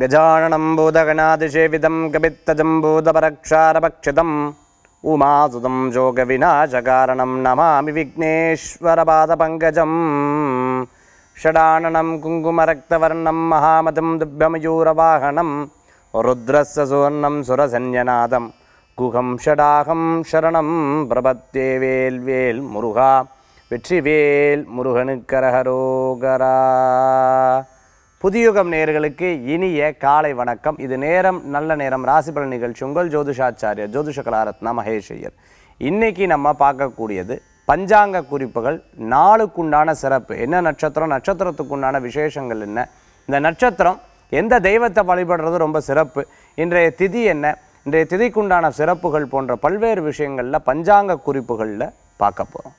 गजाननं भूतगणातिसेवितं कपित्तजम्बूतपरक्षारभक्षितम् उमासुतं जोगविनाशकारणं नमामि विघ्नेश्वरपादपङ्कजम् षडाननं कुङ्कुमरक्तवर्णं महामतं दिव्यमयूरवाहनं रुद्रस्य सुवर्णं सुरसंज्ञनादं குகம் ஷடாகம் சரணம் பிரபத்தே வேல் வேல் முருகா வெற்றிவேல் முருகனுக்கரகரோகரா புதியுகம் நேயர்களுக்கு இனிய காலை வணக்கம் இது நேரம் நல்ல நேரம் ராசிபலன் நிகழ்ச்சி உங்கள் ஜோதிஷாச்சாரியர் ஜோதிஷ கலாரத்னா மகேஷ் ஐயர் இன்னைக்கு நம்ம பார்க்கக்கூடியது பஞ்சாங்க குறிப்புகள் நாளுக்குண்டான சிறப்பு என்ன நட்சத்திரம் நட்சத்திரத்துக்குண்டான விசேஷங்கள் என்ன இந்த நட்சத்திரம் எந்த தெய்வத்தை வழிபடுறது ரொம்ப சிறப்பு இன்றைய திதி என்ன இன்றைய திதிக்குண்டான சிறப்புகள் போன்ற பல்வேறு விஷயங்களில் பஞ்சாங்க குறிப்புகளில் பார்க்க போகிறோம்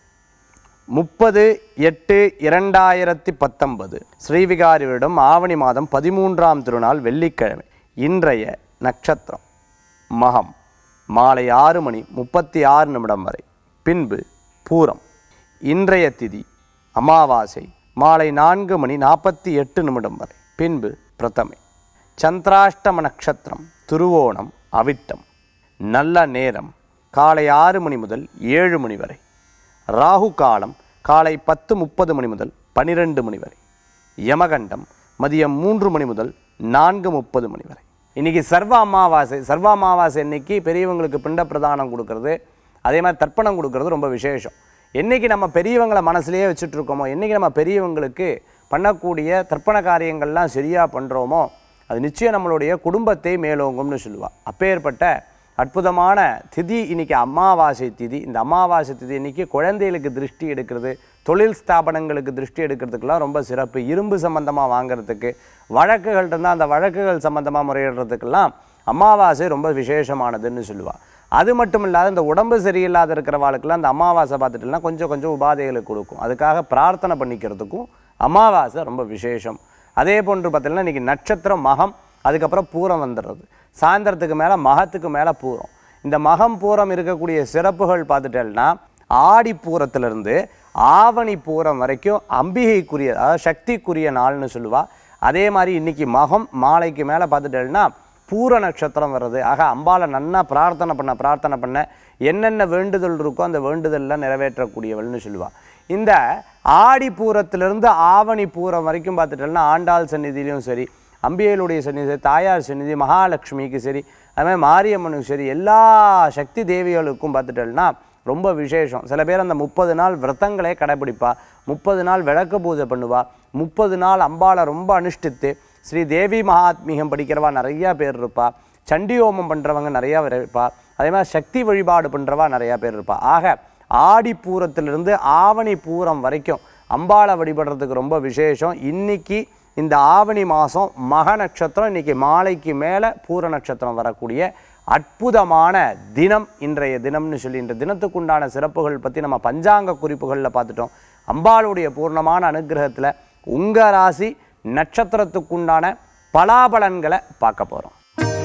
முப்பது எட்டு இரண்டாயிரத்தி பத்தொன்பது ஸ்ரீவிகாரி வருடம் ஆவணி மாதம் பதிமூன்றாம் திருநாள் வெள்ளிக்கிழமை இன்றைய நட்சத்திரம் மகம் மாலை ஆறு மணி முப்பத்தி ஆறு நிமிடம் வரை பின்பு பூரம் இன்றைய திதி அமாவாசை மாலை நான்கு மணி நாற்பத்தி எட்டு நிமிடம் வரை பின்பு பிரதமை சந்திராஷ்டம நட்சத்திரம் திருவோணம் அவிட்டம் நல்ல நேரம் காலை ஆறு மணி முதல் ஏழு மணி வரை ராகு காலம் காலை பத்து முப்பது மணி முதல் பனிரெண்டு மணி வரை யமகண்டம் மதியம் மூன்று மணி முதல் நான்கு முப்பது மணி வரை இன்னைக்கு சர்வ அமாவாசை சர்வ அமாவாசை இன்னைக்கு பெரியவங்களுக்கு பிண்ட பிரதானம் கொடுக்கறது அதே மாதிரி தர்ப்பணம் கொடுக்கறது ரொம்ப விசேஷம் என்னைக்கு நம்ம பெரியவங்களை மனசுலயே வச்சுட்டு இருக்கோமோ என்னைக்கு நம்ம பெரியவங்களுக்கு பண்ணக்கூடிய தர்ப்பண காரியங்கள்லாம் சரியாக பண்ணுறோமோ அது நிச்சயம் நம்மளுடைய குடும்பத்தை மேலோங்கும்னு சொல்லுவா அப்பேற்பட்ட அற்புதமான திதி இன்னைக்கு அமாவாசை திதி இந்த அமாவாசை திதி இன்னைக்கு குழந்தைகளுக்கு திருஷ்டி எடுக்கிறது தொழில் ஸ்தாபனங்களுக்கு திருஷ்டி எடுக்கிறதுக்கெல்லாம் ரொம்ப சிறப்பு இரும்பு சம்பந்தமாக வாங்குறதுக்கு வழக்குகள் இருந்தால் அந்த வழக்குகள் சம்பந்தமாக முறையிடுறதுக்கெல்லாம் அமாவாசை ரொம்ப விசேஷமானதுன்னு சொல்லுவா அது மட்டும் இல்லாத இந்த உடம்பு சரியில்லாத இருக்கிறவாளுக்கெல்லாம் அந்த அமாவாசை பார்த்துட்டுனா கொஞ்சம் கொஞ்சம் உபாதைகளை கொடுக்கும் அதுக்காக பிரார்த்தனை பண்ணிக்கிறதுக்கும் அமாவாசை ரொம்ப விசேஷம் அதே போன்று பார்த்தீங்கன்னா இன்றைக்கி நட்சத்திரம் மகம் அதுக்கப்புறம் பூரம் வந்துடுறது சாயந்தரத்துக்கு மேலே மகத்துக்கு மேலே பூரம் இந்த மகம் பூரம் இருக்கக்கூடிய சிறப்புகள் பார்த்துட்டேன்னா ஆடி பூரத்திலிருந்து ஆவணி பூரம் வரைக்கும் அம்பிகைக்குரிய அதாவது சக்திக்குரிய நாள்னு சொல்லுவா அதே மாதிரி இன்னைக்கு மகம் மாலைக்கு மேலே பார்த்துட்டேன்னா பூர நட்சத்திரம் வருது ஆக அம்பாலை நன்னா பிரார்த்தனை பண்ண பிரார்த்தனை பண்ண என்னென்ன வேண்டுதல் இருக்கோ அந்த வேண்டுதல்லாம் நிறைவேற்றக்கூடியவள்னு சொல்லுவா இந்த ஆடி பூரத்திலிருந்து ஆவணி பூரம் வரைக்கும் பார்த்துட்டோம்னா ஆண்டாள் சந்நிதியிலையும் சரி அம்பிகைகளுடைய சந்நிதி சரி தாயார் சந்நிதி மகாலட்சுமிக்கு சரி அது மாதிரி மாரியம்மனுக்கு சரி எல்லா சக்தி தேவிகளுக்கும் பார்த்துட்டோம்னா ரொம்ப விசேஷம் சில பேர் அந்த முப்பது நாள் விரதங்களே கடைபிடிப்பா முப்பது நாள் விளக்கு பூஜை பண்ணுவா முப்பது நாள் அம்பாளை ரொம்ப அனுஷ்டித்து ஸ்ரீ தேவி மகாத்மீகம் படிக்கிறவா நிறையா பேர் இருப்பா சண்டி ஹோமம் பண்ணுறவங்க நிறையா பேர் இருப்பா அதே மாதிரி சக்தி வழிபாடு பண்ணுறவா நிறையா பேர் இருப்பா ஆக ஆடி பூரத்திலிருந்து ஆவணி பூரம் வரைக்கும் அம்பாளை வழிபடுறதுக்கு ரொம்ப விசேஷம் இன்னைக்கு இந்த ஆவணி மாதம் மக நட்சத்திரம் இன்னைக்கு மாலைக்கு மேலே பூர நட்சத்திரம் வரக்கூடிய அற்புதமான தினம் இன்றைய தினம்னு சொல்லி இந்த தினத்துக்குண்டான சிறப்புகள் பற்றி நம்ம பஞ்சாங்க குறிப்புகளில் பார்த்துட்டோம் அம்பாளுடைய பூர்ணமான அனுகிரகத்தில் உங்கள் ராசி நட்சத்திரத்துக்குண்டான பலாபலன்களை பார்க்க போகிறோம்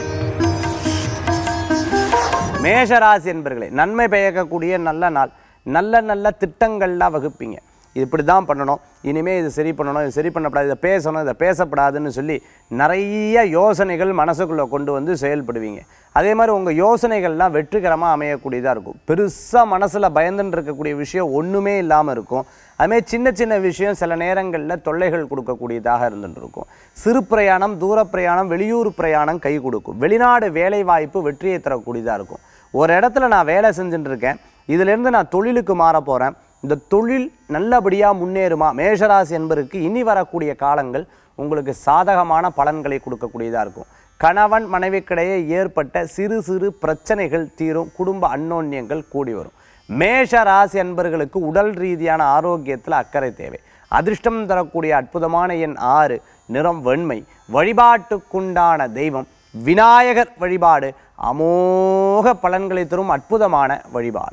மேஷராசி என்பர்களே நன்மை பயக்கக்கூடிய நல்ல நாள் நல்ல நல்ல திட்டங்கள்லாம் வகுப்பீங்க இது இப்படி தான் பண்ணணும் இனிமேல் இது சரி பண்ணணும் இது சரி பண்ணக்கூடாது இதை பேசணும் இதை பேசப்படாதுன்னு சொல்லி நிறைய யோசனைகள் மனசுக்குள்ளே கொண்டு வந்து செயல்படுவீங்க அதே மாதிரி உங்கள் யோசனைகள்லாம் வெற்றிகரமாக அமையக்கூடியதாக இருக்கும் பெருசாக மனசில் பயந்துன்னு இருக்கக்கூடிய விஷயம் ஒன்றுமே இல்லாமல் இருக்கும் அதுமாதிரி சின்ன சின்ன விஷயம் சில நேரங்களில் தொல்லைகள் கொடுக்கக்கூடியதாக இருந்துட்டு இருக்கும் சிறு பிரயாணம் தூர பிரயாணம் வெளியூர் பிரயாணம் கை கொடுக்கும் வெளிநாடு வேலை வாய்ப்பு வெற்றியை தரக்கூடியதாக இருக்கும் ஒரு இடத்துல நான் வேலை செஞ்சுட்டு இருக்கேன் இதிலேருந்து நான் தொழிலுக்கு மாற போகிறேன் இந்த தொழில் நல்லபடியாக முன்னேறுமா மேஷராசி என்பதற்கு இனி வரக்கூடிய காலங்கள் உங்களுக்கு சாதகமான பலன்களை கொடுக்கக்கூடியதாக இருக்கும் கணவன் மனைவிக்கிடையே ஏற்பட்ட சிறு சிறு பிரச்சனைகள் தீரும் குடும்ப அன்னோன்யங்கள் கூடி வரும் மேஷ ராசி அன்பர்களுக்கு உடல் ரீதியான ஆரோக்கியத்தில் அக்கறை தேவை அதிர்ஷ்டம் தரக்கூடிய அற்புதமான எண் ஆறு நிறம் வெண்மை வழிபாட்டுக்குண்டான தெய்வம் விநாயகர் வழிபாடு அமோக பலன்களை தரும் அற்புதமான வழிபாடு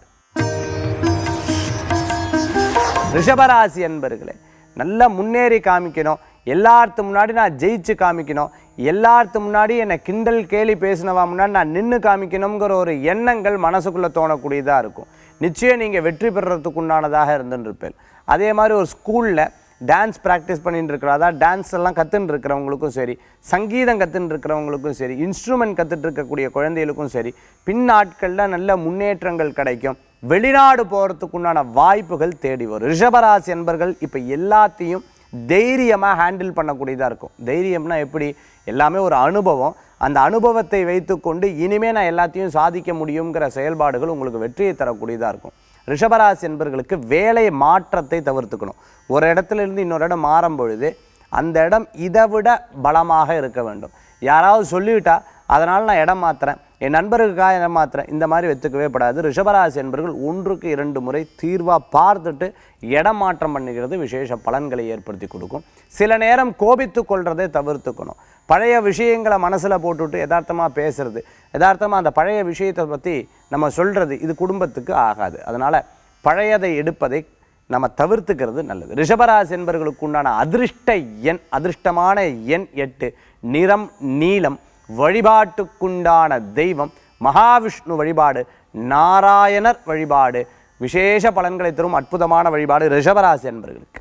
ரிஷபராசி அன்பர்களே நல்லா முன்னேறி காமிக்கணும் எல்லாத்து முன்னாடி நான் ஜெயிச்சு காமிக்கணும் எல்லாத்து முன்னாடி என்னை கிண்டல் கேலி பேசினவா முன்னாடி நான் நின்று காமிக்கணுங்கிற ஒரு எண்ணங்கள் மனசுக்குள்ளே தோணக்கூடியதாக இருக்கும் நிச்சயம் நீங்கள் வெற்றி பெறுறதுக்கு உண்டானதாக இருந்துருப்பேன் அதே மாதிரி ஒரு ஸ்கூலில் டான்ஸ் ப்ராக்டிஸ் பண்ணிட்டு இருக்கிறதா டான்ஸ் எல்லாம் கற்றுன்னு இருக்கிறவங்களுக்கும் சரி சங்கீதம் கற்றுன்னு இருக்கிறவங்களுக்கும் சரி இன்ஸ்ட்ருமெண்ட் கற்றுட்டு இருக்கக்கூடிய குழந்தைகளுக்கும் சரி பின்னாட்களில் நல்ல முன்னேற்றங்கள் கிடைக்கும் வெளிநாடு போகிறதுக்குண்டான வாய்ப்புகள் தேடி வரும் ரிஷபராசி என்பர்கள் இப்போ எல்லாத்தையும் தைரியமாக ஹேண்டில் பண்ணக்கூடியதாக இருக்கும் தைரியம்னா எப்படி எல்லாமே ஒரு அனுபவம் அந்த அனுபவத்தை வைத்துக்கொண்டு இனிமே நான் எல்லாத்தையும் சாதிக்க முடியுங்கிற செயல்பாடுகள் உங்களுக்கு வெற்றியை தரக்கூடியதாக இருக்கும் ரிஷபராசி என்பர்களுக்கு வேலை மாற்றத்தை தவிர்த்துக்கணும் ஒரு இடத்துல இருந்து இன்னொரு இடம் மாறும் பொழுது அந்த இடம் இதை விட பலமாக இருக்க வேண்டும் யாராவது சொல்லிவிட்டா அதனால் நான் இடம் மாத்துறேன் என் நண்பருக்காக இடம் மாத்துறேன் இந்த மாதிரி வெத்துக்கவே படாது ரிஷபராசி என்பர்கள் ஒன்றுக்கு இரண்டு முறை தீர்வாக பார்த்துட்டு இடம் மாற்றம் பண்ணிக்கிறது விசேஷ பலன்களை ஏற்படுத்தி கொடுக்கும் சில நேரம் கோபித்து கொள்றதை தவிர்த்துக்கணும் பழைய விஷயங்களை மனசில் போட்டுவிட்டு யதார்த்தமாக பேசுறது யதார்த்தமாக அந்த பழைய விஷயத்தை பற்றி நம்ம சொல்கிறது இது குடும்பத்துக்கு ஆகாது அதனால் பழையதை எடுப்பதை நம்ம தவிர்த்துக்கிறது நல்லது ரிஷபராசி என்பவர்களுக்கு உண்டான அதிர்ஷ்ட எண் அதிர்ஷ்டமான எண் எட்டு நிறம் நீலம் வழிபாட்டுக்குண்டான தெய்வம் மகாவிஷ்ணு வழிபாடு நாராயணர் வழிபாடு விசேஷ பலன்களை தரும் அற்புதமான வழிபாடு ரிஷபராசி என்பவர்களுக்கு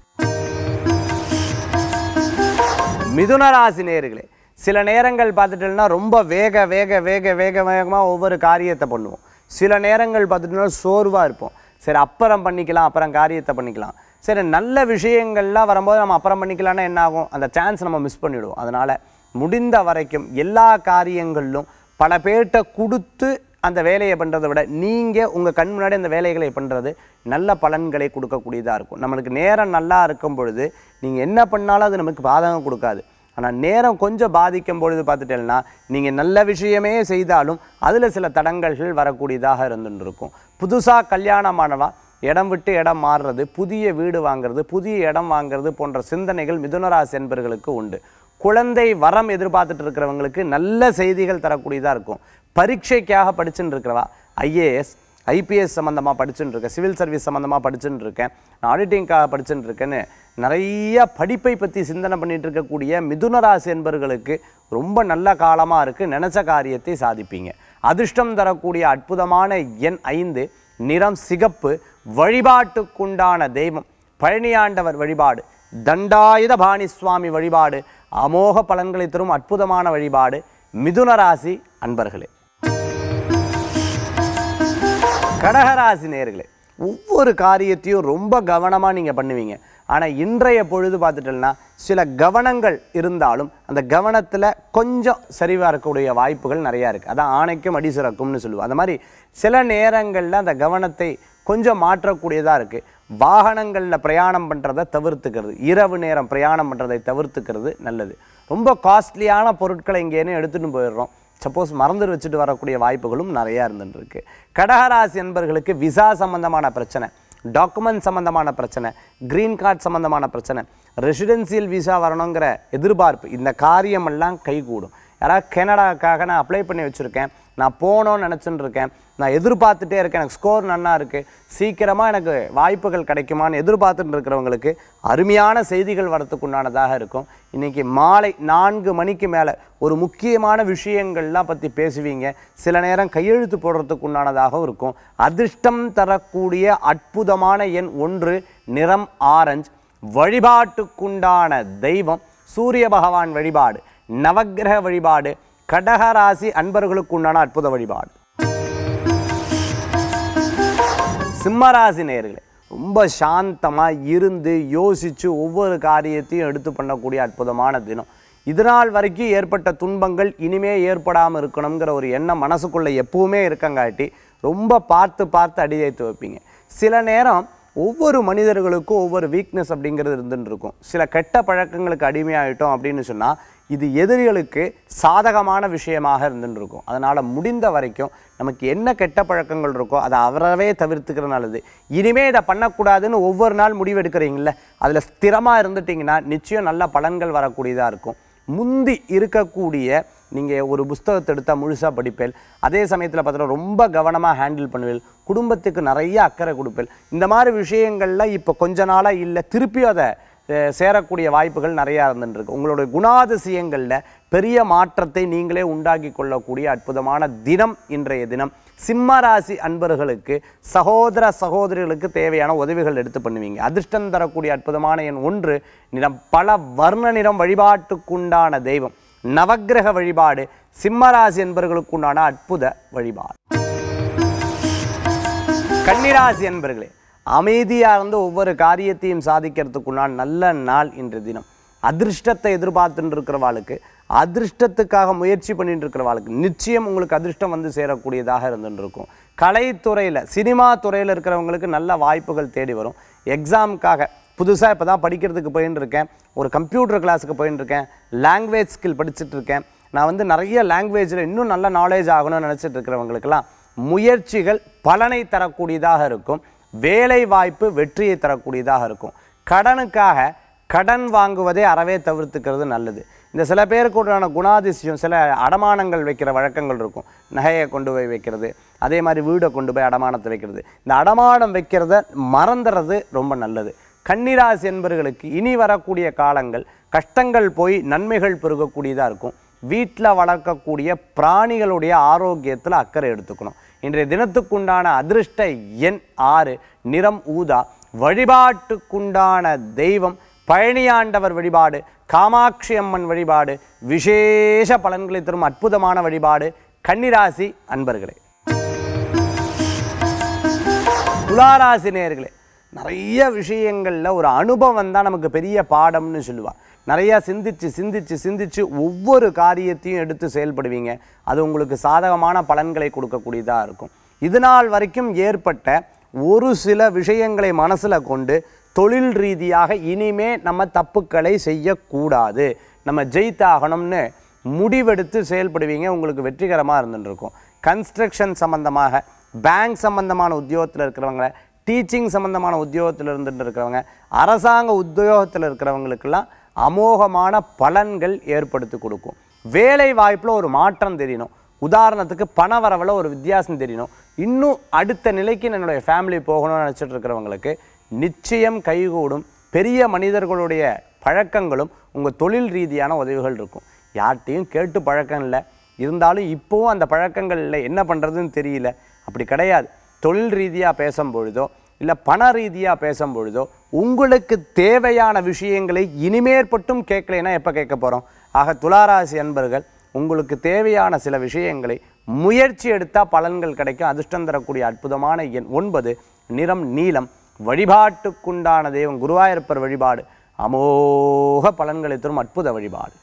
மிதுன ராசி நேயர்களே சில நேரங்கள் பார்த்துட்டோம்னா ரொம்ப வேக வேக வேக வேக வேகமாக ஒவ்வொரு காரியத்தை பண்ணுவோம் சில நேரங்கள் பார்த்துட்டோம்னா சோர்வாக இருப்போம் சரி அப்புறம் பண்ணிக்கலாம் அப்புறம் காரியத்தை பண்ணிக்கலாம் சரி நல்ல விஷயங்கள்லாம் வரும்போது நம்ம அப்புறம் பண்ணிக்கலாம்னா என்ன ஆகும் அந்த சான்ஸ் நம்ம மிஸ் பண்ணிவிடுவோம் அதனால் முடிந்த வரைக்கும் எல்லா காரியங்களிலும் பல பேர்கிட்ட கொடுத்து அந்த வேலையை பண்ணுறதை விட நீங்கள் உங்கள் கண் முன்னாடி அந்த வேலைகளை பண்ணுறது நல்ல பலன்களை கொடுக்கக்கூடியதாக இருக்கும் நம்மளுக்கு நேரம் நல்லா இருக்கும் பொழுது நீங்கள் என்ன பண்ணாலும் அது நமக்கு பாதகம் கொடுக்காது ஆனால் நேரம் கொஞ்சம் பாதிக்கும் பொழுது பார்த்துட்டேன்னா நீங்கள் நல்ல விஷயமே செய்தாலும் அதில் சில தடங்கல்கள் வரக்கூடியதாக இருந்துட்டு இருக்கும் புதுசாக கல்யாணமானவா இடம் விட்டு இடம் மாறுறது புதிய வீடு வாங்குறது புதிய இடம் வாங்குறது போன்ற சிந்தனைகள் மிதுனராசி என்பர்களுக்கு உண்டு குழந்தை வரம் எதிர்பார்த்துட்டு இருக்கிறவங்களுக்கு நல்ல செய்திகள் தரக்கூடியதாக இருக்கும் பரீட்சைக்காக படிச்சுட்டு இருக்கிறவா ஐஏஎஸ் ஐபிஎஸ் சம்மந்தமாக படிச்சுட்டு இருக்கேன் சிவில் சர்வீஸ் சம்மந்தமாக படிச்சுட்டு இருக்கேன் நான் ஆடிட்டிங்காக படிச்சுட்டு இருக்கேன்னு நிறைய படிப்பை பற்றி சிந்தனை பண்ணிட்டு இருக்கக்கூடிய மிதுன ராசி என்பவர்களுக்கு ரொம்ப நல்ல காலமாக இருக்குது நினச்ச காரியத்தை சாதிப்பீங்க அதிர்ஷ்டம் தரக்கூடிய அற்புதமான எண் ஐந்து நிறம் சிகப்பு வழிபாட்டுக்குண்டான தெய்வம் பழனியாண்டவர் வழிபாடு தண்டாயுத பாணி சுவாமி வழிபாடு அமோக பலன்களை தரும் அற்புதமான வழிபாடு மிதுன ராசி அன்பர்களே கடகராசி நேர்களே ஒவ்வொரு காரியத்தையும் ரொம்ப கவனமாக நீங்கள் பண்ணுவீங்க ஆனால் இன்றைய பொழுது பார்த்துட்டோம்னா சில கவனங்கள் இருந்தாலும் அந்த கவனத்தில் கொஞ்சம் சரிவாக இருக்கக்கூடிய வாய்ப்புகள் நிறையா இருக்குது அதான் ஆணைக்கும் அடி சிறக்கும்னு சொல்லுவோம் அந்த மாதிரி சில நேரங்களில் அந்த கவனத்தை கொஞ்சம் மாற்றக்கூடியதாக இருக்குது வாகனங்களில் பிரயாணம் பண்ணுறதை தவிர்த்துக்கிறது இரவு நேரம் பிரயாணம் பண்ணுறதை தவிர்த்துக்கிறது நல்லது ரொம்ப காஸ்ட்லியான பொருட்களை இங்கேன்னு எடுத்துகிட்டு போயிடுறோம் சப்போஸ் மறந்து வச்சுட்டு வரக்கூடிய வாய்ப்புகளும் நிறையா இருந்துட்டு இருக்கு கடகராசி என்பர்களுக்கு விசா சம்பந்தமான பிரச்சனை டாக்குமெண்ட் சம்பந்தமான பிரச்சனை க்ரீன் கார்டு சம்பந்தமான பிரச்சனை ரெசிடென்சியல் விசா வரணுங்கிற எதிர்பார்ப்பு இந்த காரியமெல்லாம் கைகூடும் யாராவது கனடாக்காக நான் அப்ளை பண்ணி வச்சுருக்கேன் நான் போகணும்னு நினச்சிட்டு இருக்கேன் நான் எதிர்பார்த்துட்டே இருக்கேன் எனக்கு ஸ்கோர் நன்னா இருக்குது சீக்கிரமாக எனக்கு வாய்ப்புகள் கிடைக்குமான்னு எதிர்பார்த்துட்டு இருக்கிறவங்களுக்கு அருமையான செய்திகள் வரத்துக்குண்டானதாக இருக்கும் இன்றைக்கி மாலை நான்கு மணிக்கு மேலே ஒரு முக்கியமான விஷயங்கள்லாம் பற்றி பேசுவீங்க சில நேரம் கையெழுத்து போடுறதுக்கு உண்டானதாகவும் இருக்கும் அதிர்ஷ்டம் தரக்கூடிய அற்புதமான எண் ஒன்று நிறம் ஆரஞ்சு வழிபாட்டுக்குண்டான தெய்வம் சூரிய பகவான் வழிபாடு நவக்கிரக வழிபாடு கடகராசி அன்பர்களுக்குண்டான அற்புத வழிபாடு சிம்மராசி நேர்களே ரொம்ப சாந்தமாக இருந்து யோசித்து ஒவ்வொரு காரியத்தையும் எடுத்து பண்ணக்கூடிய அற்புதமான தினம் இதனால் வரைக்கும் ஏற்பட்ட துன்பங்கள் இனிமே ஏற்படாமல் இருக்கணுங்கிற ஒரு எண்ணம் மனசுக்குள்ளே எப்பவுமே இருக்கங்காட்டி ரொம்ப பார்த்து பார்த்து அடி வைத்து வைப்பீங்க சில நேரம் ஒவ்வொரு மனிதர்களுக்கும் ஒவ்வொரு வீக்னஸ் அப்படிங்கிறது இருந்துட்டு இருக்கும் சில கெட்ட பழக்கங்களுக்கு அடிமையாயிட்டோம் அப்படின்னு சொன்னால் இது எதிரிகளுக்கு சாதகமான விஷயமாக இருந்துட்டு இருக்கும் அதனால் முடிந்த வரைக்கும் நமக்கு என்ன கெட்ட பழக்கங்கள் இருக்கோ அதை அவரவே தவிர்த்துக்கிற நல்லது இனிமே இதை பண்ணக்கூடாதுன்னு ஒவ்வொரு நாள் முடிவெடுக்கிறீங்கள அதில் ஸ்திரமாக இருந்துட்டிங்கன்னா நிச்சயம் நல்ல பலன்கள் வரக்கூடியதாக இருக்கும் முந்தி இருக்கக்கூடிய நீங்கள் ஒரு புஸ்தகத்தை எடுத்தால் முழுசாக படிப்பேன் அதே சமயத்தில் பார்த்தீங்கன்னா ரொம்ப கவனமாக ஹேண்டில் பண்ணுவேன் குடும்பத்துக்கு நிறைய அக்கறை கொடுப்பேன் இந்த மாதிரி விஷயங்கள்லாம் இப்போ கொஞ்ச நாளாக இல்லை திருப்பியும் அதை அஹ், சேரக்கூடிய வாய்ப்புகள் நிறையா இருந்துருக்கு உங்களுடைய குணாதிசயங்களில் பெரிய மாற்றத்தை நீங்களே உண்டாக்கி கொள்ளக்கூடிய அற்புதமான தினம் இன்றைய தினம் சிம்ம ராசி அன்பர்களுக்கு சகோதர சகோதரிகளுக்கு தேவையான உதவிகள் எடுத்து பண்ணுவீங்க அதிர்ஷ்டம் தரக்கூடிய அற்புதமான எண் ஒன்று நிறம் பல வர்ண நிறம் வழிபாட்டுக்குண்டான தெய்வம் நவக்கிரக வழிபாடு சிம்மராசி என்பவர்களுக்குண்டான அற்புத வழிபாடு கன்னிராசி என்பர்களே அமைதியாக இருந்து ஒவ்வொரு காரியத்தையும் சாதிக்கிறதுக்குண்டான நல்ல நாள் இன்று தினம் அதிர்ஷ்டத்தை எதிர்பார்த்துட்டு இருக்கிறவாளுக்கு அதிர்ஷ்டத்துக்காக முயற்சி பண்ணிட்டு இருக்கிறவாளுக்கு நிச்சயம் உங்களுக்கு அதிர்ஷ்டம் வந்து சேரக்கூடியதாக இருந்துட்டு இருக்கும் கலைத்துறையில் சினிமா துறையில் இருக்கிறவங்களுக்கு நல்ல வாய்ப்புகள் தேடி வரும் எக்ஸாமுக்காக புதுசாக இப்போ தான் படிக்கிறதுக்கு போயின்னு இருக்கேன் ஒரு கம்ப்யூட்டர் கிளாஸுக்கு போயின்னு இருக்கேன் லாங்குவேஜ் ஸ்கில் படிச்சுட்டு இருக்கேன் நான் வந்து நிறைய லாங்குவேஜில் இன்னும் நல்ல நாலேஜ் ஆகணும்னு நினச்சிட்டு இருக்கிறவங்களுக்கெல்லாம் முயற்சிகள் பலனை தரக்கூடியதாக இருக்கும் வேலை வாய்ப்பு வெற்றியை தரக்கூடியதாக இருக்கும் கடனுக்காக கடன் வாங்குவதை அறவே தவிர்த்துக்கிறது நல்லது இந்த சில பேருக்கு உண்டான குணாதிசயம் சில அடமானங்கள் வைக்கிற வழக்கங்கள் இருக்கும் நகையை கொண்டு போய் வைக்கிறது அதே மாதிரி வீடை கொண்டு போய் அடமானத்தை வைக்கிறது இந்த அடமானம் வைக்கிறத மறந்துறது ரொம்ப நல்லது கன்னிராசி என்பவர்களுக்கு இனி வரக்கூடிய காலங்கள் கஷ்டங்கள் போய் நன்மைகள் பெருகக்கூடியதாக இருக்கும் வீட்டில் வளர்க்கக்கூடிய பிராணிகளுடைய ஆரோக்கியத்தில் அக்கறை எடுத்துக்கணும் இன்றைய தினத்துக்குண்டான அதிர்ஷ்ட எண் ஆறு நிறம் ஊதா வழிபாட்டுக்குண்டான தெய்வம் பழனியாண்டவர் வழிபாடு காமாட்சி அம்மன் வழிபாடு விசேஷ பலன்களை தரும் அற்புதமான வழிபாடு கன்னிராசி அன்பர்களே துளாராசி நேயர்களே நிறைய விஷயங்களில் ஒரு அனுபவம் தான் நமக்கு பெரிய பாடம்னு சொல்லுவாள் நிறையா சிந்திச்சு சிந்திச்சு சிந்திச்சு ஒவ்வொரு காரியத்தையும் எடுத்து செயல்படுவீங்க அது உங்களுக்கு சாதகமான பலன்களை கொடுக்கக்கூடியதாக இருக்கும் இது நாள் வரைக்கும் ஏற்பட்ட ஒரு சில விஷயங்களை மனசில் கொண்டு தொழில் ரீதியாக இனிமே நம்ம தப்புக்களை செய்யக்கூடாது நம்ம ஜெயித்தாகணும்னு முடிவெடுத்து செயல்படுவீங்க உங்களுக்கு வெற்றிகரமாக இருந்துட்டு இருக்கும் கன்ஸ்ட்ரக்ஷன் சம்பந்தமாக பேங்க் சம்பந்தமான உத்தியோகத்தில் இருக்கிறவங்க டீச்சிங் சம்பந்தமான உத்தியோகத்தில் இருந்துட்டு இருக்கிறவங்க அரசாங்க உத்தியோகத்தில் இருக்கிறவங்களுக்கெல்லாம் அமோகமான பலன்கள் ஏற்படுத்தி கொடுக்கும் வேலை வாய்ப்பில் ஒரு மாற்றம் தெரியணும் உதாரணத்துக்கு பண வரவில் ஒரு வித்தியாசம் தெரியணும் இன்னும் அடுத்த நிலைக்கு என்னுடைய ஃபேமிலி போகணும்னு நினச்சிட்டு இருக்கிறவங்களுக்கு நிச்சயம் கைகூடும் பெரிய மனிதர்களுடைய பழக்கங்களும் உங்கள் தொழில் ரீதியான உதவிகள் இருக்கும் யார்கிட்டையும் கேட்டு பழக்கம் இல்லை இருந்தாலும் இப்போவும் அந்த பழக்கங்கள் இல்லை என்ன பண்ணுறதுன்னு தெரியல அப்படி கிடையாது தொழில் ரீதியாக பேசும் பொழுதோ இல்லை பண ரீதியாக பேசும் பொழுதோ உங்களுக்கு தேவையான விஷயங்களை இனிமேற்பட்டும் கேட்கலைன்னா எப்போ கேட்க போகிறோம் ஆக துளாராசி அன்பர்கள் உங்களுக்கு தேவையான சில விஷயங்களை முயற்சி எடுத்தால் பலன்கள் கிடைக்கும் அதிர்ஷ்டம் தரக்கூடிய அற்புதமான எண் ஒன்பது நிறம் நீலம் வழிபாட்டுக்குண்டான தெய்வம் குருவாயூரப்பர் வழிபாடு அமோக பலன்களை தரும் அற்புத வழிபாடு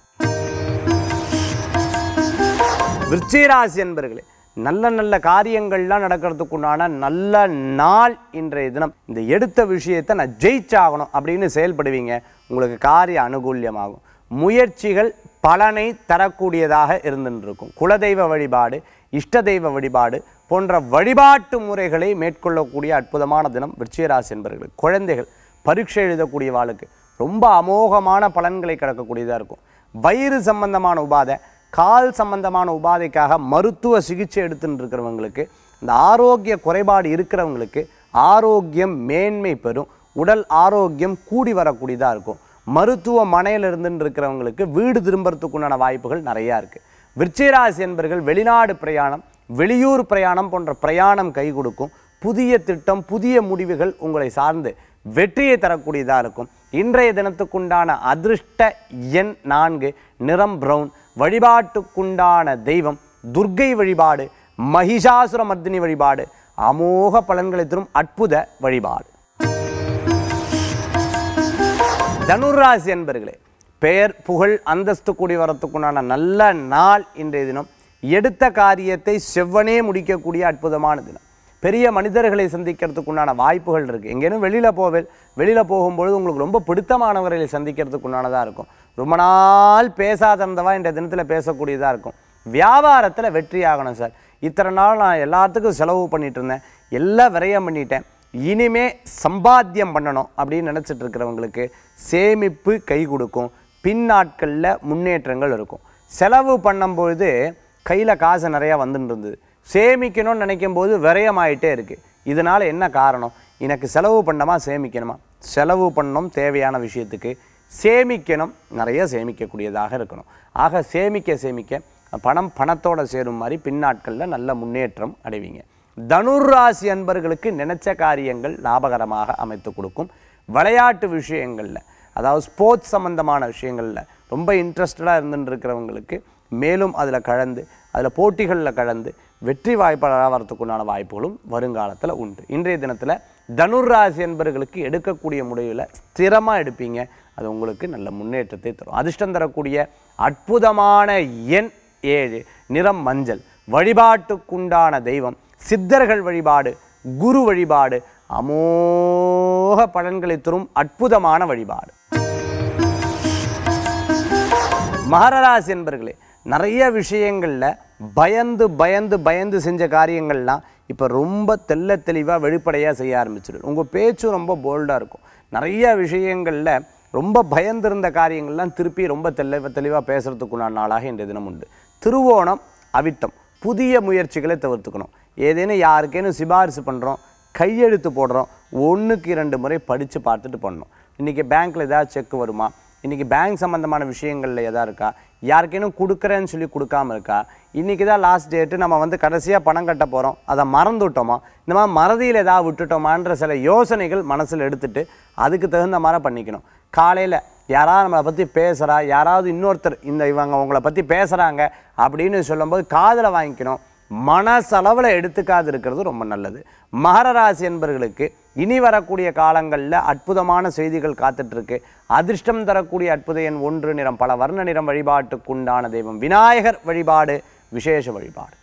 விருச்சிகராசி என்பர்களே நல்ல நல்ல காரியங்கள்லாம் நடக்கிறதுக்குண்டான நல்ல நாள் இன்றைய தினம் இந்த எடுத்த விஷயத்தை நான் ஜெயிச்சாகணும் அப்படின்னு செயல்படுவீங்க உங்களுக்கு காரிய அனுகூல்யமாகும் முயற்சிகள் பலனை தரக்கூடியதாக இருந்துட்டு இருக்கும் குலதெய்வ வழிபாடு இஷ்ட தெய்வ வழிபாடு போன்ற வழிபாட்டு முறைகளை மேற்கொள்ளக்கூடிய அற்புதமான தினம் விருச்சிகராசி என்பவர்களுக்கு குழந்தைகள் பரீட்சை எழுதக்கூடிய வாளுக்கு ரொம்ப அமோகமான பலன்களை கிடக்கக்கூடியதாக இருக்கும் வயிறு சம்பந்தமான உபாதை கால் சம்பந்தமான உபாதைக்காக மருத்துவ சிகிச்சை எடுத்துட்டு இருக்கிறவங்களுக்கு இந்த ஆரோக்கிய குறைபாடு இருக்கிறவங்களுக்கு ஆரோக்கியம் மேன்மை பெறும் உடல் ஆரோக்கியம் கூடி வரக்கூடியதாக இருக்கும் மருத்துவமனையில் இருந்துட்டு இருக்கிறவங்களுக்கு வீடு திரும்புறதுக்குண்டான வாய்ப்புகள் நிறையா இருக்குது விருச்சிகராசி என்பர்கள் வெளிநாடு பிரயாணம் வெளியூர் பிரயாணம் போன்ற பிரயாணம் கை கொடுக்கும் புதிய திட்டம் புதிய முடிவுகள் உங்களை சார்ந்து வெற்றியை தரக்கூடியதாக இருக்கும் இன்றைய தினத்துக்குண்டான அதிர்ஷ்ட எண் நான்கு நிறம் பிரவுன் வழிபாட்டுக்குண்டான தெய்வம் துர்க்கை வழிபாடு மகிஷாசுர மர்தினி வழிபாடு அமோக பலன்களை தரும் அற்புத வழிபாடு தனுராசி என்பர்களே பெயர் புகழ் அந்தஸ்து கூடி வரத்துக்குண்டான நல்ல நாள் இன்றைய தினம் எடுத்த காரியத்தை செவ்வனே முடிக்கக்கூடிய அற்புதமான தினம் பெரிய மனிதர்களை சந்திக்கிறதுக்குண்டான வாய்ப்புகள் இருக்குது எங்கேனும் வெளியில் போவேல் வெளியில் போகும்பொழுது உங்களுக்கு ரொம்ப பிடித்தமானவர்களை சந்திக்கிறதுக்குண்டானதாக இருக்கும் ரொம்ப நாள் பேசாத இருந்தவா இந்த தினத்தில் பேசக்கூடியதாக இருக்கும் வியாபாரத்தில் வெற்றி ஆகணும் சார் இத்தனை நாள் நான் எல்லாத்துக்கும் செலவு பண்ணிட்டு இருந்தேன் எல்லாம் விரயம் பண்ணிட்டேன் இனிமே சம்பாத்தியம் பண்ணணும் அப்படின்னு நினச்சிட்டு இருக்கிறவங்களுக்கு சேமிப்பு கை கொடுக்கும் பின் நாட்களில் முன்னேற்றங்கள் இருக்கும் செலவு பண்ணும்பொழுது கையில் காசு நிறையா வந்துட்டு இருந்தது சேமிக்கணும்னு நினைக்கும் போது விரயமாயிட்டே இருக்குது இதனால் என்ன காரணம் எனக்கு செலவு பண்ணமா சேமிக்கணுமா செலவு பண்ணணும் தேவையான விஷயத்துக்கு சேமிக்கணும் நிறைய சேமிக்கக்கூடியதாக இருக்கணும் ஆக சேமிக்க சேமிக்க பணம் பணத்தோட சேரும் மாதிரி பின்னாட்களில் நல்ல முன்னேற்றம் அடைவீங்க தனுராசி அன்பர்களுக்கு நினைச்ச காரியங்கள் லாபகரமாக அமைத்து கொடுக்கும் விளையாட்டு விஷயங்களில் அதாவது ஸ்போர்ட்ஸ் சம்பந்தமான விஷயங்களில் ரொம்ப இன்ட்ரெஸ்டடாக இருந்துட்டு இருக்கிறவங்களுக்கு மேலும் அதில் கலந்து அதில் போட்டிகளில் கலந்து வெற்றி வாய்ப்பாளராக வரத்துக்குண்டான வாய்ப்புகளும் வருங்காலத்தில் உண்டு இன்றைய தினத்தில் தனுராசி என்பவர்களுக்கு எடுக்கக்கூடிய முடிவில் ஸ்திரமாக எடுப்பீங்க அது உங்களுக்கு நல்ல முன்னேற்றத்தை தரும் அதிர்ஷ்டம் தரக்கூடிய அற்புதமான எண் ஏழு நிறம் மஞ்சள் வழிபாட்டுக்குண்டான தெய்வம் சித்தர்கள் வழிபாடு குரு வழிபாடு அமோக பலன்களை தரும் அற்புதமான வழிபாடு மகரராசி என்பர்களே நிறைய விஷயங்களில் பயந்து பயந்து பயந்து செஞ்ச காரியங்கள்லாம் இப்போ ரொம்ப தெள்ள தெளிவாக வெளிப்படையாக செய்ய ஆரம்பிச்சிடும் உங்கள் பேச்சும் ரொம்ப போல்டாக இருக்கும் நிறைய விஷயங்களில் ரொம்ப பயந்திருந்த காரியங்கள்லாம் திருப்பி ரொம்ப தெளிவ தெளிவாக பேசுகிறதுக்குண்டான நாளாக இன்றைய தினம் உண்டு திருவோணம் அவிட்டம் புதிய முயற்சிகளை தவிர்த்துக்கணும் ஏதேனும் யாருக்கேனும் சிபாரிசு பண்ணுறோம் கையெழுத்து போடுறோம் ஒன்றுக்கு இரண்டு முறை படித்து பார்த்துட்டு பண்ணணும் இன்றைக்கி பேங்க்கில் ஏதாவது செக் வருமா இன்றைக்கி பேங்க் சம்மந்தமான விஷயங்களில் எதா இருக்கா யாருக்கேனும் கொடுக்குறேன்னு சொல்லி கொடுக்காம இருக்கா இன்றைக்கி தான் லாஸ்ட் டேட்டு நம்ம வந்து கடைசியாக பணம் கட்ட போகிறோம் அதை மறந்துவிட்டோமா இந்த மாதிரி மறதியில் ஏதாவது விட்டுட்டோமான்ற சில யோசனைகள் மனசில் எடுத்துட்டு அதுக்கு தகுந்த மாதிரி பண்ணிக்கணும் காலையில் யாராவது நம்மளை பற்றி பேசுகிறா யாராவது இன்னொருத்தர் இந்த இவங்க உங்களை பற்றி பேசுகிறாங்க அப்படின்னு சொல்லும்போது காதில் வாங்கிக்கணும் மனசளவில் எடுத்துக்காது இருக்கிறது ரொம்ப நல்லது மகர ராசி என்பவர்களுக்கு இனி வரக்கூடிய காலங்களில் அற்புதமான செய்திகள் காத்துட்ருக்கு அதிர்ஷ்டம் தரக்கூடிய அற்புத எண் ஒன்று நிறம் பல வர்ண நிறம் வழிபாட்டுக்குண்டான தெய்வம் விநாயகர் வழிபாடு விசேஷ வழிபாடு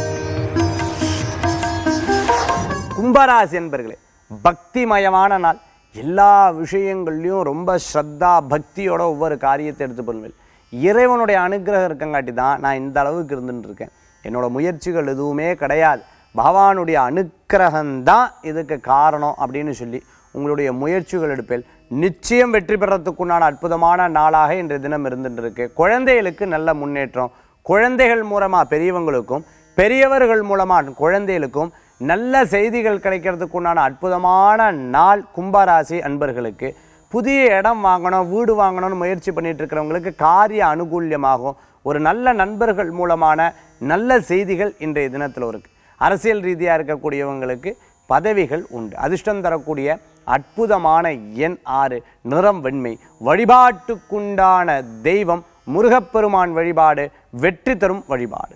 கும்பராசி என்பர்களே பக்திமயமான நாள் எல்லா விஷயங்கள்லையும் ரொம்ப ஸ்ரத்தா பக்தியோட ஒவ்வொரு காரியத்தை எடுத்து பண்ணுவேன் இறைவனுடைய அனுகிரகம் இருக்கங்காட்டி தான் நான் இந்த அளவுக்கு இருந்துட்டு இருக்கேன் என்னோட முயற்சிகள் எதுவுமே கிடையாது பகவானுடைய அனுக்கிரகம்தான் இதுக்கு காரணம் அப்படின்னு சொல்லி உங்களுடைய முயற்சிகள் எடுப்பேன் நிச்சயம் வெற்றி பெறத்துக்குண்டான அற்புதமான நாளாக இன்றைய தினம் இருந்துட்டு இருக்கு குழந்தைகளுக்கு நல்ல முன்னேற்றம் குழந்தைகள் மூலமாக பெரியவங்களுக்கும் பெரியவர்கள் மூலமாக குழந்தைகளுக்கும் நல்ல செய்திகள் கிடைக்கிறதுக்கு உண்டான அற்புதமான நாள் கும்பராசி அன்பர்களுக்கு புதிய இடம் வாங்கணும் வீடு வாங்கணும்னு முயற்சி பண்ணிட்டு இருக்கிறவங்களுக்கு காரிய அனுகூல்யமாகும் ஒரு நல்ல நண்பர்கள் மூலமான நல்ல செய்திகள் இன்றைய தினத்தில் இருக்கு அரசியல் ரீதியாக இருக்கக்கூடியவங்களுக்கு பதவிகள் உண்டு அதிர்ஷ்டம் தரக்கூடிய அற்புதமான எண் ஆறு நிறம் வெண்மை வழிபாட்டுக்குண்டான தெய்வம் முருகப்பெருமான் வழிபாடு வெற்றி தரும் வழிபாடு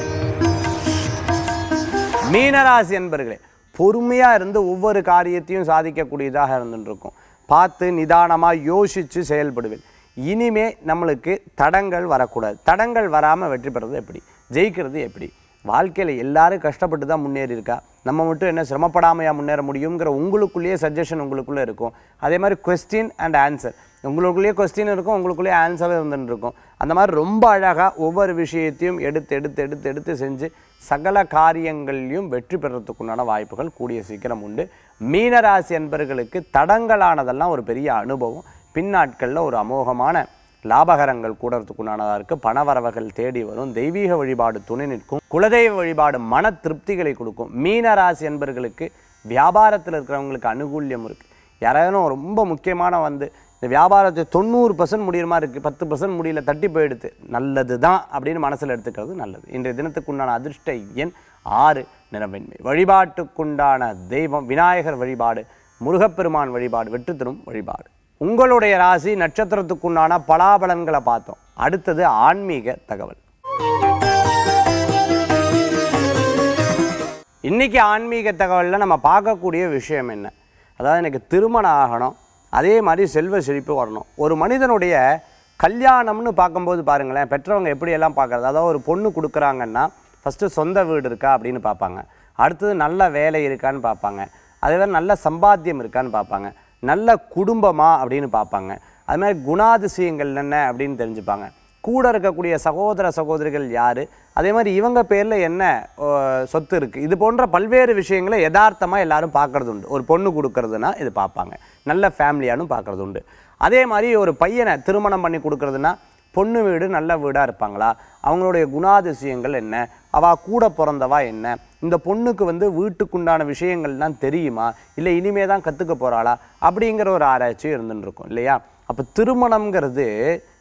மீனராசி என்பர்களே பொறுமையாக இருந்து ஒவ்வொரு காரியத்தையும் சாதிக்கக்கூடியதாக இருந்துட்டு இருக்கும் பார்த்து நிதானமாக யோசித்து செயல்படுவேன் இனிமே நம்மளுக்கு தடங்கள் வரக்கூடாது தடங்கள் வராமல் வெற்றி பெறது எப்படி ஜெயிக்கிறது எப்படி வாழ்க்கையில் எல்லாரும் கஷ்டப்பட்டு தான் முன்னேறி இருக்கா நம்ம மட்டும் என்ன சிரமப்படாமையா முன்னேற முடியுங்கிற உங்களுக்குள்ளேயே சஜஷன் உங்களுக்குள்ளே இருக்கும் அதே மாதிரி கொஸ்டின் அண்ட் ஆன்சர் உங்களுக்குள்ளேயே கொஸ்டின் இருக்கும் உங்களுக்குள்ளேயே ஆன்சரும் இருந்துட்டு இருக்கும் அந்த மாதிரி ரொம்ப அழகாக ஒவ்வொரு விஷயத்தையும் எடுத்து எடுத்து எடுத்து எடுத்து செஞ்சு சகல காரியங்கள்லையும் வெற்றி பெறத்துக்குண்டான வாய்ப்புகள் கூடிய சீக்கிரம் உண்டு மீனராசி என்பர்களுக்கு தடங்களானதெல்லாம் ஒரு பெரிய அனுபவம் பின்னாட்களில் ஒரு அமோகமான லாபகரங்கள் கூடறதுக்குண்டானதாக இருக்குது பணவரவுகள் தேடி வரும் தெய்வீக வழிபாடு துணை நிற்கும் குலதெய்வ வழிபாடு மன திருப்திகளை கொடுக்கும் மீனராசி என்பர்களுக்கு வியாபாரத்தில் இருக்கிறவங்களுக்கு அனுகூல்யம் இருக்குது யாராவது ரொம்ப முக்கியமான வந்து இந்த வியாபாரத்தை தொண்ணூறு பர்சன்ட் முடிகிற மாதிரி இருக்குது பத்து பர்சன்ட் முடியல தட்டி போயிடுது நல்லது தான் அப்படின்னு மனசில் எடுத்துக்கிறது நல்லது இன்றைய தினத்துக்குண்டான அதிர்ஷ்ட எண் ஆறு நிறவெண்மை வழிபாட்டுக்குண்டான தெய்வம் விநாயகர் வழிபாடு முருகப்பெருமான் வழிபாடு வெற்றி தரும் வழிபாடு உங்களுடைய ராசி நட்சத்திரத்துக்குண்டான பலாபலன்களை பார்த்தோம் அடுத்தது ஆன்மீக தகவல் இன்னைக்கு ஆன்மீக தகவலில் நம்ம பார்க்கக்கூடிய விஷயம் என்ன அதாவது எனக்கு திருமணம் ஆகணும் அதே மாதிரி செல்வ செழிப்பு வரணும் ஒரு மனிதனுடைய கல்யாணம்னு பார்க்கும்போது பாருங்களேன் பெற்றவங்க எப்படியெல்லாம் பார்க்குறது அதாவது ஒரு பொண்ணு கொடுக்குறாங்கன்னா ஃபஸ்ட்டு சொந்த வீடு இருக்கா அப்படின்னு பார்ப்பாங்க அடுத்தது நல்ல வேலை இருக்கான்னு பார்ப்பாங்க அதே மாதிரி நல்ல சம்பாத்தியம் இருக்கான்னு பார்ப்பாங்க நல்ல குடும்பமா அப்படின்னு பார்ப்பாங்க அது மாதிரி குணாதிசயங்கள் என்ன அப்படின்னு தெரிஞ்சுப்பாங்க கூட இருக்கக்கூடிய சகோதர சகோதரிகள் யார் அதே மாதிரி இவங்க பேரில் என்ன ஓ, சொத்து இருக்குது இது போன்ற பல்வேறு விஷயங்களை யதார்த்தமாக எல்லாரும் பார்க்கறது உண்டு ஒரு பொண்ணு கொடுக்கறதுனா இது பார்ப்பாங்க நல்ல ஃபேமிலியானு பார்க்கறது உண்டு அதே மாதிரி ஒரு பையனை திருமணம் பண்ணி கொடுக்கறதுனா பொண்ணு வீடு நல்ல வீடாக இருப்பாங்களா அவங்களுடைய குணாதிசயங்கள் என்ன அவள் கூட பிறந்தவா என்ன இந்த பொண்ணுக்கு வந்து வீட்டுக்குண்டான விஷயங்கள்லாம் தெரியுமா இல்லை இனிமே தான் கற்றுக்க போகிறாளா அப்படிங்கிற ஒரு ஆராய்ச்சி இருந்துன்னு இருக்கும் இல்லையா அப்போ திருமணம்ங்கிறது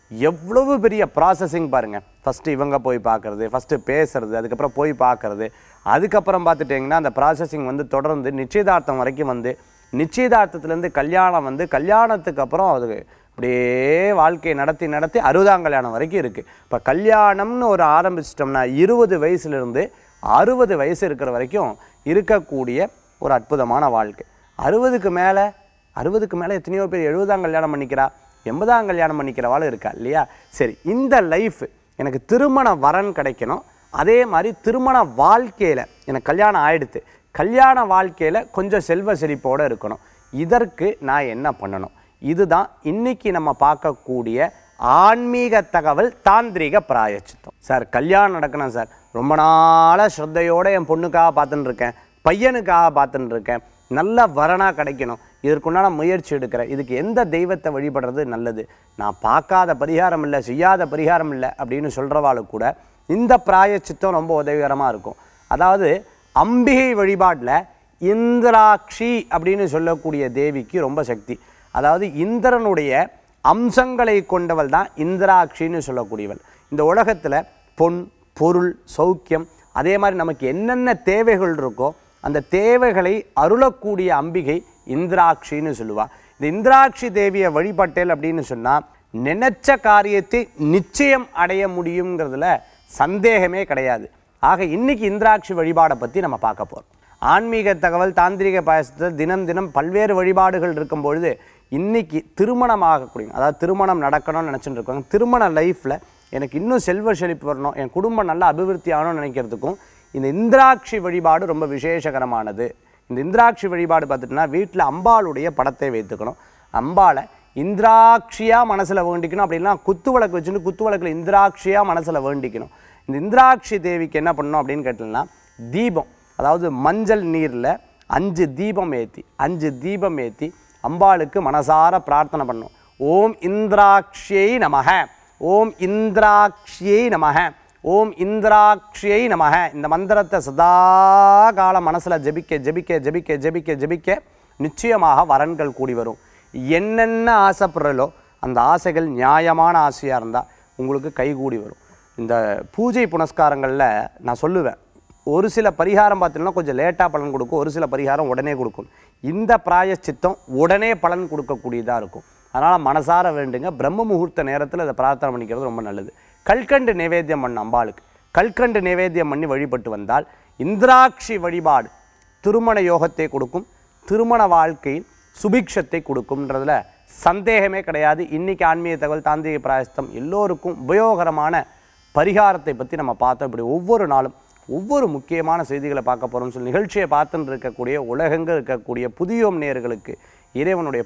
எவ்வளவு பெரிய ப்ராசஸிங் பாருங்கள் ஃபஸ்ட்டு இவங்க போய் பார்க்குறது ஃபஸ்ட்டு பேசுறது அதுக்கப்புறம் போய் பார்க்குறது அதுக்கப்புறம் பார்த்துட்டிங்கன்னா அந்த ப்ராசஸிங் வந்து தொடர்ந்து நிச்சயதார்த்தம் வரைக்கும் வந்து நிச்சயதார்த்தத்துலேருந்து கல்யாணம் வந்து கல்யாணத்துக்கு அப்புறம் அது அப்படியே வாழ்க்கையை நடத்தி நடத்தி அறுபதாம் கல்யாணம் வரைக்கும் இருக்குது இப்போ கல்யாணம்னு ஒரு ஆரம்பிச்சிட்டோம்னா இருபது வயசுலேருந்து அறுபது வயசு இருக்கிற வரைக்கும் இருக்கக்கூடிய ஒரு அற்புதமான வாழ்க்கை அறுபதுக்கு மேலே அறுபதுக்கு மேலே எத்தனையோ பேர் எழுபதாம் கல்யாணம் பண்ணிக்கிறா எண்பதாம் கல்யாணம் பண்ணிக்கிறவாள் இருக்கா இல்லையா சரி இந்த லைஃப் எனக்கு திருமண வரன் கிடைக்கணும் அதே மாதிரி திருமண வாழ்க்கையில் எனக்கு கல்யாணம் ஆயிடுத்து கல்யாண வாழ்க்கையில் கொஞ்சம் செல்வ செழிப்போடு இருக்கணும் இதற்கு நான் என்ன பண்ணணும் இதுதான் இன்னைக்கு நம்ம பார்க்கக்கூடிய ஆன்மீக தகவல் தாந்திரிக பிராயச்சித்தம் சார் கல்யாணம் நடக்கணும் சார் ரொம்ப நாளாக ஸ்ரத்தையோடு என் பொண்ணுக்காக பார்த்துட்டு இருக்கேன் பையனுக்காக பார்த்துட்டு இருக்கேன் நல்ல வரனாக கிடைக்கணும் இதற்குண்டான முயற்சி எடுக்கிறேன் இதுக்கு எந்த தெய்வத்தை வழிபடுறது நல்லது நான் பார்க்காத பரிகாரம் இல்லை செய்யாத பரிகாரம் இல்லை அப்படின்னு சொல்கிறவாளுக்கு கூட இந்த பிராயச்சித்தம் ரொம்ப உதவிகரமாக இருக்கும் அதாவது அம்பிகை வழிபாட்டில் இந்திராட்சி அப்படின்னு சொல்லக்கூடிய தேவிக்கு ரொம்ப சக்தி அதாவது இந்திரனுடைய அம்சங்களை கொண்டவள் தான் இந்திராட்சின்னு சொல்லக்கூடியவள் இந்த உலகத்தில் பொன் பொருள் சௌக்கியம் அதே மாதிரி நமக்கு என்னென்ன தேவைகள் இருக்கோ அந்த தேவைகளை அருளக்கூடிய அம்பிகை இந்திராட்சின்னு சொல்லுவா இந்த இந்திராட்சி தேவியை வழிபட்டேல் அப்படின்னு சொன்னால் நினைச்ச காரியத்தை நிச்சயம் அடைய முடியுங்கிறதுல சந்தேகமே கிடையாது ஆக இன்னைக்கு இந்திராட்சி வழிபாடை பற்றி நம்ம பார்க்க போகிறோம் ஆன்மீக தகவல் தாந்திரிக பாயசத்தில் தினம் தினம் பல்வேறு வழிபாடுகள் இருக்கும் பொழுது இன்னைக்கு திருமணம் ஆகக்கூடிய அதாவது திருமணம் நடக்கணும்னு நினச்சிட்டு இருக்கோங்க திருமண லைஃப்பில் எனக்கு இன்னும் செல்வ செழிப்பு வரணும் என் குடும்பம் நல்லா அபிவிருத்தி ஆகணும்னு நினைக்கிறதுக்கும் இந்த இந்திராட்சி வழிபாடு ரொம்ப விசேஷகரமானது இந்த இந்திராட்சி வழிபாடு பார்த்துட்டுனா வீட்டில் அம்பாளுடைய படத்தை வைத்துக்கணும் அம்பாளை இந்திராட்சியாக மனசில் வேண்டிக்கணும் அப்படின்னா குத்து விளக்கு வச்சுட்டு குத்து விளக்கில் இந்திராட்சியாக மனசில் வேண்டிக்கணும் இந்த இந்திராட்சி தேவிக்கு என்ன பண்ணணும் அப்படின்னு கேட்டிங்கன்னா தீபம் அதாவது மஞ்சள் நீரில் அஞ்சு தீபம் ஏற்றி அஞ்சு தீபம் ஏற்றி அம்பாளுக்கு மனசார பிரார்த்தனை பண்ணணும் ஓம் இந்திராட்சியை நமக ஓம் இந்திராட்சியை நமக ஓம் இந்திராட்சியை நமக இந்த மந்திரத்தை சதா காலம் மனசில் ஜெபிக்க ஜெபிக்க ஜெபிக்க ஜெபிக்க ஜெபிக்க நிச்சயமாக வரன்கள் கூடி வரும் என்னென்ன ஆசைப்படுறலோ அந்த ஆசைகள் நியாயமான ஆசையாக இருந்தால் உங்களுக்கு கைகூடி வரும் இந்த பூஜை புனஸ்காரங்களில் நான் சொல்லுவேன் ஒரு சில பரிகாரம் பார்த்தீங்கன்னா கொஞ்சம் லேட்டாக பலன் கொடுக்கும் ஒரு சில பரிகாரம் உடனே கொடுக்கும் இந்த பிராயச்சித்தம் உடனே பலன் கொடுக்கக்கூடியதாக இருக்கும் அதனால் மனசார வேண்டுங்க பிரம்ம முகூர்த்த நேரத்தில் இதை பிரார்த்தனை பண்ணிக்கிறது ரொம்ப நல்லது கல்கண்டு நிவேத்தியம் பண்ண அம்பாளுக்கு கல்கண்டு நிவேத்தியம் பண்ணி வழிபட்டு வந்தால் இந்திராட்சி வழிபாடு திருமண யோகத்தை கொடுக்கும் திருமண வாழ்க்கையில் சுபிக்ஷத்தை கொடுக்கும்ன்றதுல சந்தேகமே கிடையாது இன்னைக்கு ஆன்மீக தகவல் தாந்திரிக பிராயஸ்தம் எல்லோருக்கும் உபயோகரமான பரிகாரத்தை பற்றி நம்ம பார்த்தோம் இப்படி ஒவ்வொரு நாளும் ஒவ்வொரு முக்கியமான செய்திகளை பார்க்க போகிறோம்னு சொல்லி நிகழ்ச்சியை பார்த்துன்னு இருக்கக்கூடிய உலகங்கள் இருக்கக்கூடிய புதியோம் நேயர்களுக்கு இறைவனுடைய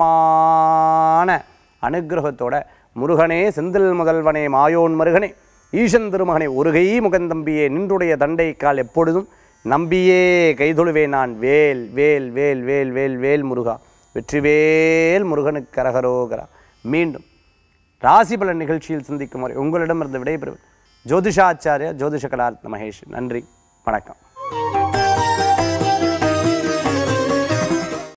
பூர்ணமான அனுக்கிரகத்தோட முருகனே செந்தில் முதல்வனே மாயோன் மருகனே ஈசன் திருமகனே ஒருகை முகந்தம்பியே நின்றுடைய தண்டை கால் எப்பொழுதும் நம்பியே கைதொழுவே நான் வேல் வேல் வேல் வேல் வேல் வேல் முருகா வெற்றிவேல் முருகனுக்கு கரகரோகரா மீண்டும் ராசி பலன் நிகழ்ச்சியில் சந்திக்கும் வரை உங்களிடமிருந்து விடைபெறுவது ஜோதிஷாச்சாரியா ஜோதிஷ கலாரத்ன மகேஷ் நன்றி வணக்கம்